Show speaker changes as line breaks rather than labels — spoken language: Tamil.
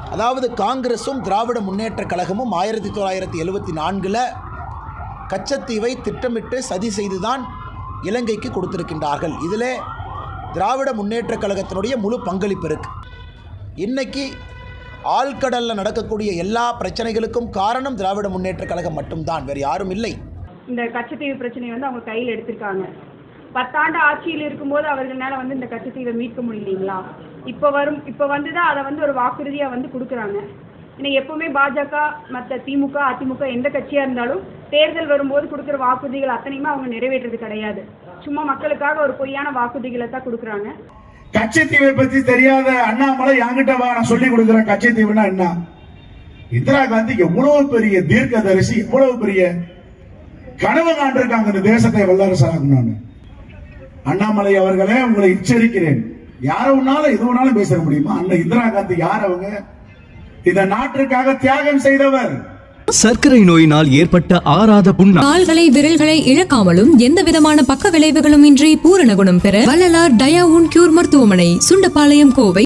அதாவது காங்கிரஸும் திராவிட முன்னேற்ற கழகமும் ஆயிரத்தி தொள்ளாயிரத்தி எழுபத்தி நான்கில் கச்சத்தீவை திட்டமிட்டு சதி செய்துதான் இலங்கைக்கு கொடுத்திருக்கின்றார்கள் இதில் திராவிட முன்னேற்ற கழகத்தினுடைய முழு பங்களிப்பு இருக்கு இன்னைக்கு ஆழ்கடலில் நடக்கக்கூடிய எல்லா பிரச்சனைகளுக்கும் காரணம் திராவிட முன்னேற்ற கழகம் மட்டும்தான் வேறு யாரும் இல்லை
இந்த கச்சத்தீவு பிரச்சனையை வந்து அவங்க கையில் எடுத்திருக்காங்க பத்தாண்டு ஆட்சியில் இருக்கும்போது அவர்களால வந்து இந்த கச்சத்தீவை மீட்க முடியலைங்களா இப்போ வரும் இப்போ வந்து தான் அதை வந்து ஒரு வாக்குறுதியாக வந்து கொடுக்குறாங்க ஏன்னா எப்பவுமே பாஜக மற்ற திமுக அதிமுக எந்த கட்சியாக இருந்தாலும் தேர்தல் வரும்போது கொடுக்குற வாக்குறுதிகள் அத்தனையுமே அவங்க நிறைவேற்றுறது கிடையாது சும்மா மக்களுக்காக ஒரு பொய்யான வாக்குறுதிகளை தான் கொடுக்குறாங்க
கச்சத்தீவை பத்தி தெரியாத அண்ணாமலை என்கிட்ட வா நான் சொல்லி கொடுக்குறேன் கச்சத்தீவுனா என்ன இந்திரா காந்தி எவ்வளவு பெரிய தீர்க்கதரிசி எவ்வளவு பெரிய கனவு காண்டிருக்காங்க இந்த தேசத்தை வல்லரசாகணும்னு அண்ணாமலை அவர்களே உங்களை எச்சரிக்கிறேன் யார ஒன்னாலும் எது வேணாலும் பேச முடியுமா அண்ணன் இந்திரா காந்தி யார் அவங்க இந்த நாட்டிற்காக தியாகம் செய்தவர்
சர்க்கரை நோயினால் ஏற்பட்ட ஆறாத புண்ணா
கால்களை விரல்களை இழக்காமலும் எந்த விதமான பக்க விளைவுகளும் இன்றி பூரண குணம் பெற வள்ளலார் டயாவுன் கியூர் மருத்துவமனை சுண்டபாளையம் கோவை